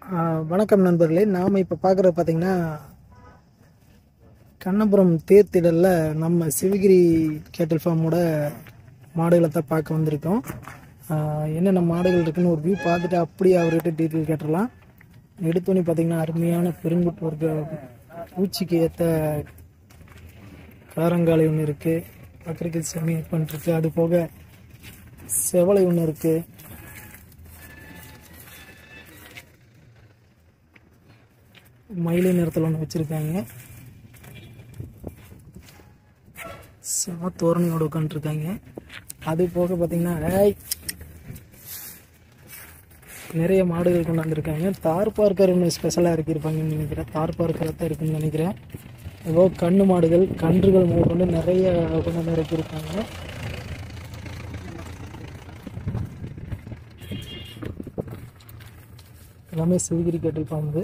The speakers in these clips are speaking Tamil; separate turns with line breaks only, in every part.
ஆஹ் வணக்கம் நண்பர்களே நாம் இப்போ பார்க்குறது பார்த்தீங்கன்னா கண்ணபுரம் தேர்த்திடலில் நம்ம சிவகிரி கேட்டல் ஃபார்மோட மாடுகளை தான் பார்க்க வந்திருக்கோம் ஆஹ் என்னென்ன மாடுகள் இருக்குன்னு ஒரு வியூ பார்த்துட்டு அப்படியே அவர்கிட்ட டீட்டெயில் கேட்டுடலாம் எடுத்தோன்னே பார்த்தீங்கன்னா அருமையான பெருங்குட்டு வர்க்க பூச்சிக்கு ஏற்ற காரங்காலை ஒன்று இருக்குது பக்கரிக்கல் செமி பண்ணிருக்கு அது போக செவலை ஒன்று இருக்குது மயிலை நிறத்தில் ஒன்று வச்சுருக்காங்க செம தோரணையோடு உட்காந்துருக்காங்க அது போக பார்த்தீங்கன்னா ஏய், நிறைய மாடுகள் கொண்டாந்துருக்காங்க தார் பார்க்கர் ஒன்று ஸ்பெஷலாக இறக்கியிருப்பாங்கன்னு நினைக்கிறேன் தார் பார்க்கர் தான் இருக்குன்னு நினைக்கிறேன் ஏதோ கண்ணு மாடுகள் கன்றுகள் முதற்கொண்டு நிறைய கொண்டாந்து இறக்கியிருக்காங்க எல்லாமே சிவகிரி கேட்டில் பாம்பு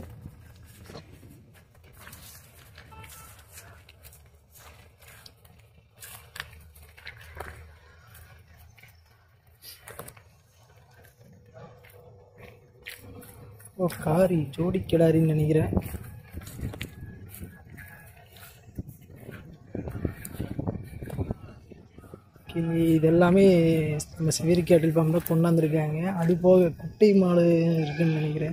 ஓ காரி ஜோடி கிடாரின்னு நினைக்கிறேன் Okay, இது எல்லாமே நம்ம சிவிரி கேட்டில் பாம்பு தான் கொண்டாந்துருக்காங்க அது போக குட்டை மாடு இருக்குன்னு நினைக்கிறேன்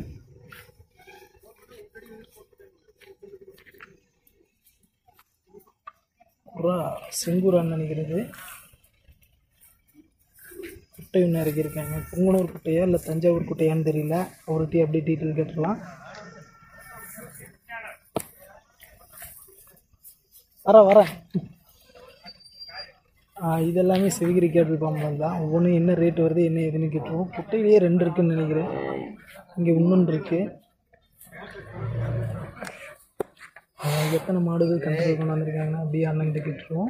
புறா செங்கூரான்னு நினைக்கிறது குட்டை ஒன்று இறக்கியிருக்காங்க புங்கனூர் குட்டையா இல்லை தஞ்சாவூர் குட்டையான்னு தெரியல அவர்கிட்டயே அப்படியே டீட்டெயில் கேட்டுடலாம் வரேன் வரேன் ஆ, இது எல்லாமே சிவகிரி கேட்டல் பாம்பு தான் ஒவ்வொன்றும் என்ன ரேட் வருது என்ன ஏதுன்னு கேட்டுருவோம் குட்டையிலேயே ரெண்டு இருக்குன்னு நினைக்கிறேன் இங்கே இன்னொன்று இருக்கு ஆ, எத்தனை மாடுகள் கண்ட்ரோல் கொண்டாந்துருக்காங்கன்னா அப்படியே அண்ணன் கேட்டுருவோம்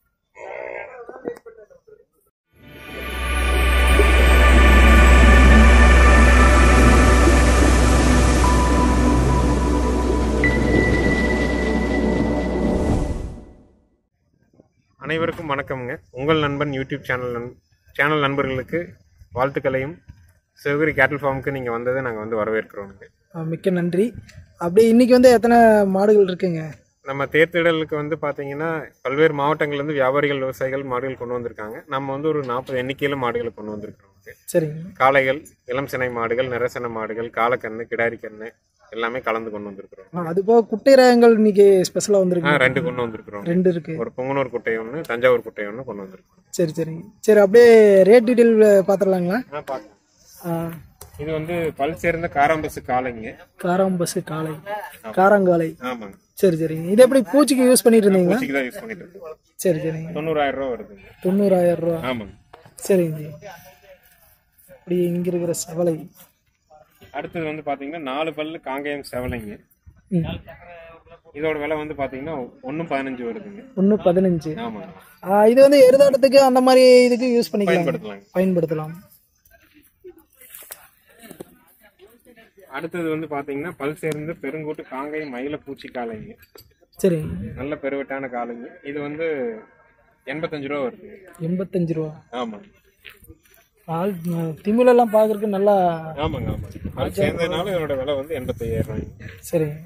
அனைவருக்கும் வணக்கம்ங்க உங்கள் நண்பன் யூடியூப் சேனல் நண் சேனல் நண்பர்களுக்கு வாழ்த்துக்களையும் சிவகிரி கேட்டில் ஃபார்முக்கு நீங்கள் வந்ததை நாங்கள் வந்து வரவேற்கிறோங்க
ஆ, மிக்க நன்றி அப்படியே இன்னைக்கு வந்து எத்தனை மாடுகள் இருக்குங்க
நம்ம தேர்த்திடலுக்கு வந்து பார்த்தீங்கன்னா பல்வேறு மாவட்டங்கள்லேருந்து வியாபாரிகள் விவசாயிகள் மாடுகள் கொண்டு வந்திருக்காங்க நம்ம வந்து ஒரு நாற்பது எண்ணிக்கையில் மாடுகளை கொண்டு வந்திருக்கிறோங்க
சரிங்க
காளைகள் இளம் சினை மாடுகள் நிறசன மாடுகள் காலக்கண்ணு கிடாரி கண்ணு எல்லாமே கலந்து கொண்டு வந்திருக்கிறோம்
ஆ, அது போக குட்டை ரகங்கள் இன்னைக்கு ஸ்பெஷலாக
ஆ
வந்திருக்கு
ரெண்டு கொண்டு வந்திருக்கிறோம்
ரெண்டு இருக்கு
ஒரு பொங்கனூர் குட்டை ஒன்று தஞ்சாவூர் குட்டை ஒன்று கொண்டு வந்திருக்கிறோம்
சரி சரிங்க சரி அப்படியே ரேட் டீட்டெயில் பார்த்துடலாங்களா
ஆ பார்க்கலாம்
ஆ,
இது வந்து பல் சேர்ந்த காராம்பசு காளைங்க
காராம்பசு காளை காராங்காலை
ஆமாங்க
சரி சரிங்க இது எப்படி பூச்சிக்கு யூஸ் பண்ணிட்டு இருந்தீங்களா
பூச்சிக்கு தான் யூஸ் பண்ணிட்டு இருக்கோம்
சரி சரிங்க
தொண்ணூறாயிரம் ரூபா வருதுங்க
தொண்ணூறாயிரம் ரூபா
ஆமாங்க
சரிங்க ஜி அப்படி இங்க இருக்கிற சவலை
அடுத்தது வந்து பாத்தீங்கன்னா நாலு பல்லு காங்கேயம் செவலைங்க
ம்
இதோட விலை வந்து பாத்தீங்கன்னா ஒன்னு பதினஞ்சு வருதுங்க
ஒன்று பதினஞ்சு
ஆமாங்க
ஆ, இது வந்து எருதாட்டத்துக்கு அந்த மாதிரி இதுக்கு யூஸ் பண்ணிக்கலாம்
பயன்படுத்தலாங்க
பயன்படுத்தலாம்
அடுத்தது வந்து பாத்தீங்கன்னா பல் சேர்ந்து பெருங்கூட்டு காங்கேயம் மயில பூச்சி காளைங்க
சரிங்க
நல்ல பெருவட்டான காளைங்க இது வந்து எண்பத்தஞ்சு ரூபா வருதுங்க
எண்பத்தஞ்சு ரூபா
ஆமாங்க
ஆள் திமிலெல்லாம் பார்க்கறதுக்கு நல்லா
ஆமாங்க ஆமாங்க அது சேர்ந்ததுனால இதோட விலை வந்து எண்பத்தையாயிரம் ரூபாய்ங்க
சரிங்க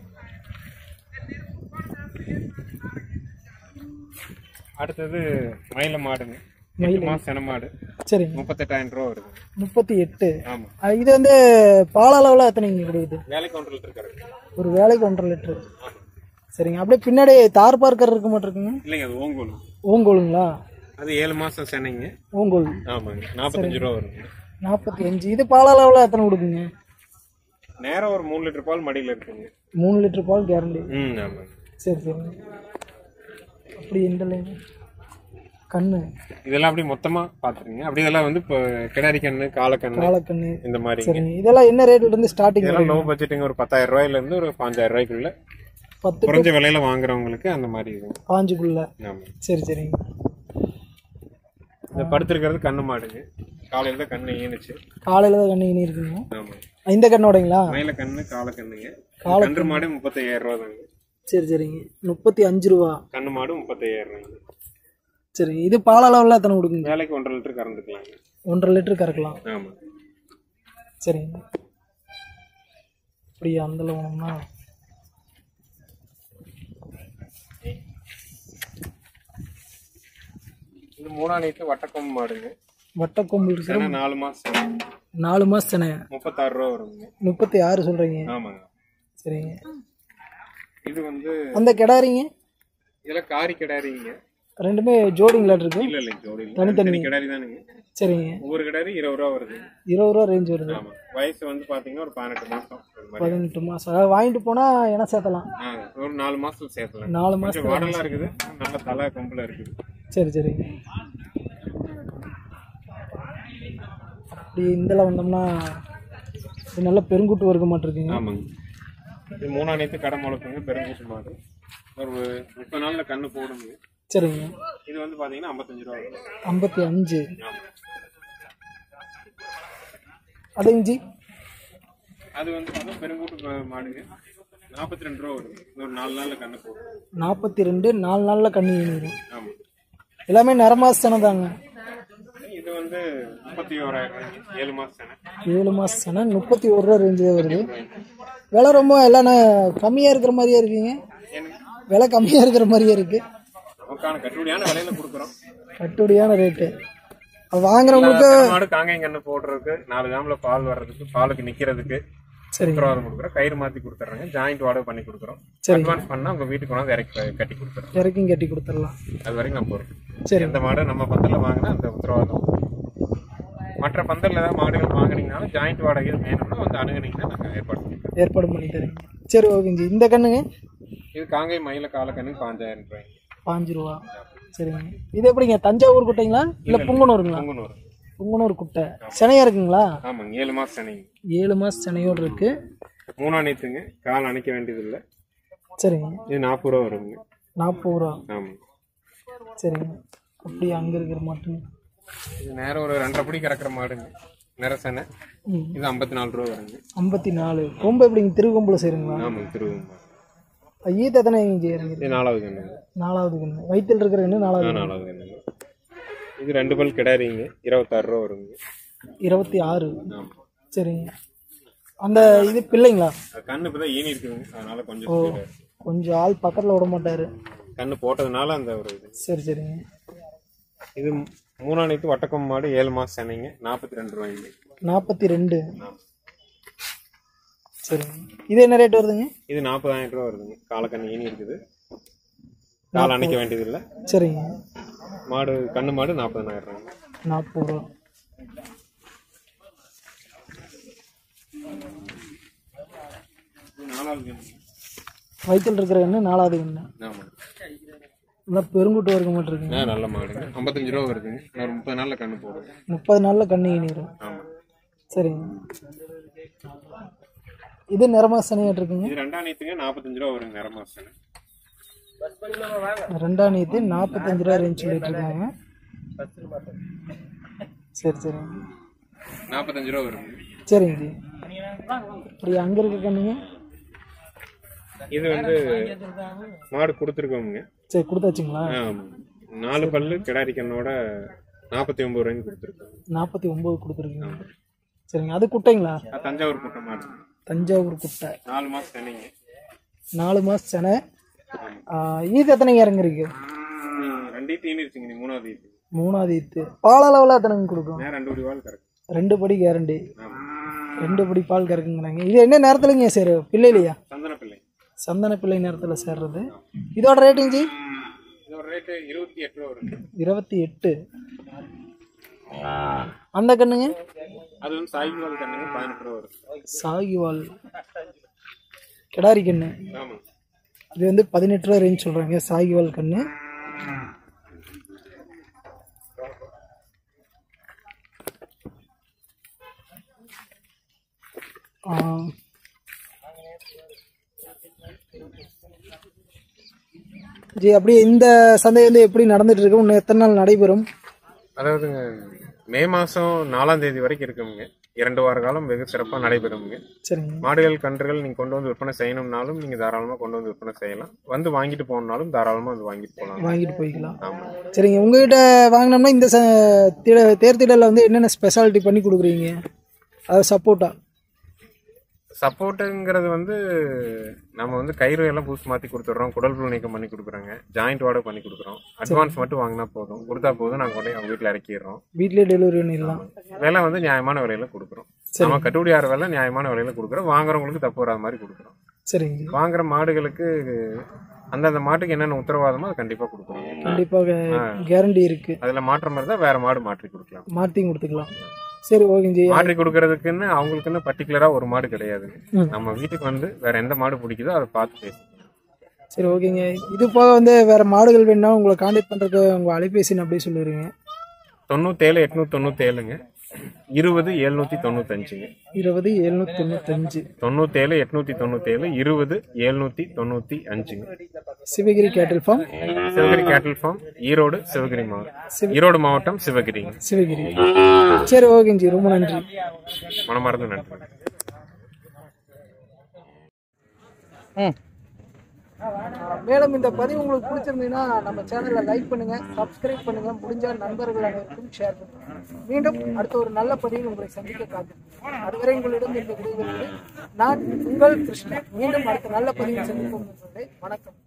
அடுத்தது மயில மாடுங்க எட்டு மாசம் சென மாடு
சரிங்க
முப்பத்தெட்டாயிரம் ரூபா வருது
முப்பத்தி எட்டு
ஆமா
ஆ, இது வந்து பால் அளவில் எத்தனைங்க கொடுக்குது
வேலை கவுண்டர்ல இருக்காரு
ஒரு வேலைக்கு ஒன்றரை லிட்டரு சரிங்க அப்படியே பின்னாடி தார் பார்க்கர் இருக்க மாட்டிருக்குங்க
இல்லைங்க அது ஓங்கோல்
ஓங்கோலுங்களா
அது ஏழு மாசம் சென்னைங்க
ஓங்கோல்
ஆமாங்க நாற்பத்தஞ்சு ரூபா வருங்க
நாற்பத்தி அஞ்சு இது பால் அளவில் எத்தனை கொடுக்குங்க
நேரம் ஒரு மூணு லிட்டர் பால் மடியில் இருக்குங்க
மூணு லிட்டர் பால் கேரண்டி
ம் ஆமாங்க
சரி சரிங்க அப்படி இந்த லைன் கண்ணு
இதெல்லாம் அப்படி மொத்தமா பாத்துருங்க அப்படி இதெல்லாம் வந்து இப்போ கிடாரி கண்ணு காலக்கண்ணு
காலக்கண்ணு
இந்த மாதிரி
சரிங்க இதெல்லாம் என்ன ரேட்ல இருந்து ஸ்டார்டிங்
இதெல்லாம் லோ பட்ஜெட்டுங்க ஒரு பத்தாயிரம் ரூபாயில இருந்து ஒரு பாஞ்சாயிரம் ரூபாய்க்குள்ள
பத்து
குறைஞ்ச விலையில வாங்குறவங்களுக்கு அந்த மாதிரி இதுங்க
பாஞ்சுக்குள்ள
ஆமா
சரி சரிங்க
இந்த படுத்திருக்கிறது கண்ணு மாடுங்க காலையில தான் கண்ணு ஈனுச்சு
காலையில தான் கண்ணு இனி இருக்குங்க
ஆமா
இந்த கண்ணோடைங்களா
மயில கண்ணு காலக்கண்ணுங்க கன்று மாடு முப்பத்தையாயிரம் ரூபா தாங்க
சரி சரிங்க முப்பத்தி அஞ்சு ரூபா
கண்ணு மாடு முப்பத்தையாயிரம் ரூபாய்ங்க
சரி இது பால் அளவில் எத்தனை கொடுக்குங்க
வேலைக்கு ஒன்றரை லிட்டர் கறந்துக்கலாங்க
ஒன்றரை லிட்டர் கறக்கலாம்
ஆமா
சரிங்க இப்படி அந்த போனோம்னா
இது மூணாம் நீத்து வட்டக்கொம்பு மாடுங்க
வட்டக்கொம்பு இருக்கிற
சென நாலு மாசம்
நாலு மாதம் தானே
முப்பத்தாறு ரூபா வருங்க
முப்பத்தி ஆறு சொல்கிறீங்க
ஆமாங்க
சரிங்க
இது வந்து
அந்த கிடாரிங்க
இதெல்லாம் காரி கிடாரிங்க
ரெண்டுமே ஜோடிங்களாட்டு இருக்கு
இல்ல இல்ல ஜோடி இல்ல.
தனித்தனி.
தனி கிடாரி தானுங்க
சரிங்க
ஒவ்வொரு கிடாரி இருபது ரூபா வருது
இருபது ரூபா ரேஞ்ச் வருது
ஆமா வயசு வந்து பாத்தீங்கன்னா ஒரு பதினெட்டு மாசம் அது மாதிரி
பதினெட்டு மாதம் அதாவது வாங்கிட்டு போனால் என்ன சேர்த்தலாம்
ஆ, ஒரு நாலு மாசத்துல சேர்க்கலாம்
நாலு
கொஞ்சம்
மாதம்
வாடலாம் இருக்குது நல்ல தலை கொம்புல இருக்குது
சரி சரிங்க அப்படி இதில் வந்தோம்னா இது நல்ல பெருங்குட்டு வர்க்க மாட்டிருக்குங்க
ஆமாங்க இது மூணாம் நேத்து கடை முளைப்புங்க பெருங்கூட்டு மாடு ஒரு முப்பது நாள்ல கண்ணு போடுங்க
சரிங்க
இது வந்து பாத்தீங்கன்னா ஐம்பத்தஞ்சு ரூபா வரும்
ஐம்பத்தி அஞ்சு
ஆமா.
அதுங்க ஜி
அது வந்து பார்த்தா பெருங்கூட்டு மா- மாடுங்க நாற்பத்தி ரெண்டு ரூபா வரும் ஒரு நாலு நாள்ல கண்ணு போடும்
நாற்பத்தி ரெண்டு நாலு நாளில் கண்ணி வரும்
ஆமா
எல்லாமே நிறமாசனை தாங்க
இது வந்து முப்பத்தி ஓராயிரம் ரூபாய்க்கு ஏழு மாசம் தானே
ஏழு மாசம்னா முப்பத்தி ஒரு ரூபா ரேஞ்சு தான் வருது விலை ரொம்ப எல்லாம் கம்மியாக இருக்கிற மாதிரியே இருக்குங்க
எனக்கு
விலை கம்மியாக இருக்கிற மாதிரியே இருக்கு
நமக்கான கட்டுப்படியான விலையில கொடுக்குறோம்
கட்டுப்படியான ரேட்டு அது வாங்குறவங்களுக்கு
மாடு காங்காயம் கண்ணு போடுறதுக்கு நாலு ஜாமில் பால் வர்றதுக்கு பாலுக்கு நிக்கிறதுக்கு
சரிங்க
உத்தரவாதம் கொடுக்குறோம் கயிறு மாத்தி கொடுத்துட்றாங்க ஜாயிண்ட் வாடகை பண்ணி கொடுக்குறோம்
சரிங்க.
அட்வான்ஸ் பண்ணா உங்க வீட்டுக்கு கொண்டாந்து இறக்கி கட்டி கொடுத்துறோம்
இறக்கும் கட்டி கொடுத்துடலாம்
அது வரைக்கும் நம்ம பொறுப்பு
சரி
எந்த மாடு நம்ம பந்தல்ல வாங்கினா அந்த உத்தரவாதம் மற்ற பந்தல்ல ஏதாவது மாடுகள் வாங்குனீங்கனாலும் ஜாயிண்ட் வாடகை வேணும்னா வந்து அணுகுனீங்கன்னா நாங்கள் ஏற்பாடு பண்ணிக்கிறோம்
ஏற்பாடு பண்ணி தரேங்க சரி ஓகேங்க இந்த கண்ணுங்க
இது காங்கை மயில காலக்கண்ணு பாஞ்சாயிரம் ரூபாய்ங்க
பாஞ்சு ரூபா சரிங்க இது எப்படிங்க தஞ்சாவூர் குட்டைங்களா இல்லை புங்கனூருங்களா
பொங்கனூர்
புங்கனூர் குட்டை சினையா இருக்குங்களா
ஆமாங்க ஏழு மாசம் சனிங்க
ஏழு மாதம் சினையோடு இருக்கு
மூணாம் நேத்துங்க கால் அணைக்க வேண்டியது இல்லை
சரிங்க
இது நாற்பது ரூபா வருங்க
நாற்பது ரூபா
ஆமாங்க
சரிங்க அப்படி அங்கே இருக்கிற மாட்டுங்க
இது நேரம் ஒரு ரெண்டரை படி கறக்கிற மாடுங்க நிறசனை
ம்
இது ஐம்பத்தி நாலு ரூபா வருங்க
ஐம்பத்தி நாலு கொம்பு எப்படிங்க திருக்கொம்புல செய்யுங்களா
ஆமாங்க திருவம்பா
ஈத்து எத்தனை இங்கே இறங்கி
இது நாலாவது கண்ணுங்க
நாலாவது கண்ணு வயிற்றில் இருக்கிற கண்ணு நாலாவது
ஆ, நாலாவது கண்ணுங்க இது ரெண்டு பல் கிடாரிங்க இருபத்தாறு ரூபா வருங்க
இருபத்தி ஆறு
ஆமாம்
சரிங்க அந்த இது பிள்ளைங்களா
அது கண்ணு இப்பதான் ஈனி இருக்குதுங்க அதனால கொஞ்சம் speed ஆ இருக்கு.
கொஞ்சம் ஆள் பக்கத்தில் விட மாட்டாரு
கண்ணு போட்டதுனால அந்த ஒரு இது
சரி சரிங்க
இது மூணாம் நேத்து வட்டக்கம் மாடு ஏழு மாசம் சென்னைங்க நாற்பத்தி ரெண்டு ரூபாய்ங்க
நாற்பத்தி ரெண்டு
ஆமாம்.
சரிங்க இது என்ன ரேட் வருதுங்க
இது நாற்பதாயிரம் ரூபா வருதுங்க காலக்கண்ணு ஈனி இருக்குது கால் அணைக்க வேண்டியது இல்லை
சரிங்க
மாடு கண்ணு மாடு நாற்பதனாயிரம் ரூபாய்ங்க
நாற்பது ரூபா
இது நாலாவது கண்ணு
வயிற்றில் இருக்கிற கண்ணு நாலாவது கண்ணு
ஆமாம்
நல்லா பெருங்குட்டு வரைக்கும் மாட்டிருக்குங்க
ஆ நல்ல மாடுங்க ஐம்பத்தஞ்சு ரூபா வருதுங்க இன்னொரு முப்பது நாள்ல கண்ணு போடும்
முப்பது நாளில் கண்ணு ஈனிடும்
ஆமாம்
சரிங்க இது நிறமாக சனியாட்டு இருக்குங்க
இது ரெண்டாம் நேத்துங்க நாற்பத்தஞ்சு ரூபா வருங்க நிற மாசம்
ரெண்டாம் நீத்து நாற்பத்தஞ்சு ரூபா ரேஞ்ச் சொல்லிட்டு இருக்காங்க சரி சரிங்க
நாற்பத்தஞ்சு ரூபா வருங்க
சரிங்க ஜி இப்படி அங்கே இருக்க கண்ணுங்க
இது வந்து மாடு கொடுத்துருக்கோங்க
சரி கொடுத்தாச்சுங்களா
நாலு பல்லு கிடாரி கண்ணோட நாற்பத்தி ஒன்பது ரூபாய்க்கு கொடுத்துருக்கோம்
நாற்பத்தி ஒம்பது கொடுத்துருக்கீங்க சரிங்க அது குட்டைங்களா
அது தஞ்சாவூர் குட்டை மாடு
தஞ்சாவூர் குட்டை
நாலு மாசம் தண்ணிங்க
நாலு மாதம் செனை ஈத்து எத்தனைங்க இறங்குறீங்க
ரெண்டு தீனி இருக்குங்க நீ மூணாவது ஈத்து
மூணாவது ஈத்து பால் அளவில் எத்தனைங்க கொடுக்கும்
நேரம் ரெண்டு ஒரு வால் கரெக்ட்
ரெண்டு படி கேரண்டி
ஆமாம்
ரெண்டு படி பால் கறக்குங்கிறாங்க இது என்ன நேரத்துலங்க சேரு பிள்ளைலையா
சந்தன பிள்ளை
சந்தன பிள்ளை நேரத்தில் சேர்றது இதோட ரேட்டிங் ஜி
இதோட ரேட்டு இருபத்தி எட்டு ரூபா வருங்க
இருபத்தி எட்டு அந்த கண்ணுங்க
அது வந்து சாய்வால் கண்ணுங்க பதினெட்டு ரூபா வரும்
சாகிவால் கிடாரி கண்ணு
ஆமாம்
இது வந்து பதினெட்டு ரூபா ரேஞ்ச் சொல்கிறாங்க சாகிவால் கண்ணு ஆ. ஜி அப்படியே இந்த சந்தை வந்து எப்படி நடந்துட்டு இருக்கு இன்னும் எத்தனை நாள் நடைபெறும்
அதாவதுங்க மே மாதம் நாலாம் தேதி வரைக்கும் இருக்குங்க இரண்டு வார காலம் வெகு சிறப்பாக நடைபெறுங்க
சரிங்க
மாடுகள் கன்றுகள் நீங்கள் கொண்டு வந்து விற்பனை செய்யணும்னாலும் நீங்கள் தாராளமாக கொண்டு வந்து விற்பனை செய்யலாம் வந்து வாங்கிட்டு போகணுன்னாலும் தாராளமாக வந்து வாங்கிட்டு போகலாம்
வாங்கிட்டு போய்க்கலாம்
ஆமாம்
சரிங்க உங்ககிட்ட வாங்கினோம்னா இந்த ச- திட தேர்த்திடலில் வந்து என்னென்ன ஸ்பெஷாலிட்டி பண்ணி கொடுக்குறீங்க அதாவது சப்போர்ட்டா
சப்போர்ட்டுங்கிறது வந்து நம்ம வந்து கயிறு எல்லாம் பூஸ் மாற்றி கொடுத்துட்றோம் குடல் புழு நீக்கம் பண்ணி கொடுக்குறாங்க ஜாயிண்ட் வாடகை பண்ணி கொடுக்குறோம் அட்வான்ஸ் மட்டும் வாங்கினா போதும் கொடுத்தா போதும் நாங்கள் கொண்டு போய் அவங்க வீட்டில் இறக்கிடுறோம்
வீட்லயே டெலிவரி பண்ணிடலாம்
விலை வந்து நியாயமான விலையில கொடுக்குறோம் நம்ம கட்டுப்படி ஆகிற விலை நியாயமான விலையில கொடுக்குறோம் வாங்குறவங்களுக்கு தப்பு வராத மாதிரி கொடுக்குறோம்
சரிங்க
வாங்குற மாடுகளுக்கு அந்தந்த மாட்டுக்கு என்னென்ன உத்தரவாதமோ அது கண்டிப்பாக கொடுக்குறோம்
கண்டிப்பாக கேரண்டி இருக்கு
அதில் மாற்றம் இருந்தால் வேற மாடு மாற்றி கொடுக்கலாம்
மாற்றி கொடுத்துக்கலாம் சரி ஓகேஜி
மாற்றி கொடுக்கறதுக்குன்னு அவங்களுக்குன்னு பர்டிகுலராக ஒரு மாடு கிடையாதுங்க
ம்.
நம்ம வீட்டுக்கு வந்து வேற எந்த மாடு பிடிக்குதோ அதை பார்த்து பேசி
சரி ஓகேங்க இது போக வந்து வேற மாடுகள் வேணும்னா உங்களை காண்டாக்ட் பண்றதுக்கு உங்க அலைபேசி அப்படியே சொல்லிடுங்க
தொண்ணூத்தேழு எட்நூத்தி தொண்ணூத்தேழுங்க இருபது எழுநூத்தி தொண்ணூத்தஞ்சுங்க
இருபது எழுநூத்தி தொண்ணூத்தஞ்சு
தொண்ணூத்தேழு எட்நூத்தி தொண்ணூத்தேழு இருபது எழுநூத்தி தொண்ணூத்தி அஞ்சுங்க
சிவகிரி கேட்டில் ஃபார்ம்
சிவகிரி கேட்டில் ஃபார்ம் ஈரோடு சிவகிரி மாவட்டம் ஈரோடு மாவட்டம் சிவகிரிங்க
சிவகிரி சரி ஓகேஜி ரொம்ப நன்றி
மனமார்ந்த நன்றி
மேலும் இந்த பதிவு உங்களுக்கு பிடிச்சிருந்தீங்கன்னா நம்ம சேனலை லைக் பண்ணுங்க சப்ஸ்கிரைப் பண்ணுங்க முடிஞ்ச நண்பர்கள் அனைவருக்கும் ஷேர் பண்ணுங்க மீண்டும் அடுத்த ஒரு நல்ல பதிவில் உங்களை சந்திக்க காத்திருக்கிறேன் அதுவரை உங்களிடம் இந்த விடைபெறுவது நான் உங்கள் கிருஷ்ணன் மீண்டும் அடுத்த நல்ல பதிவில் சந்திப்போம் என்பதை வணக்கம்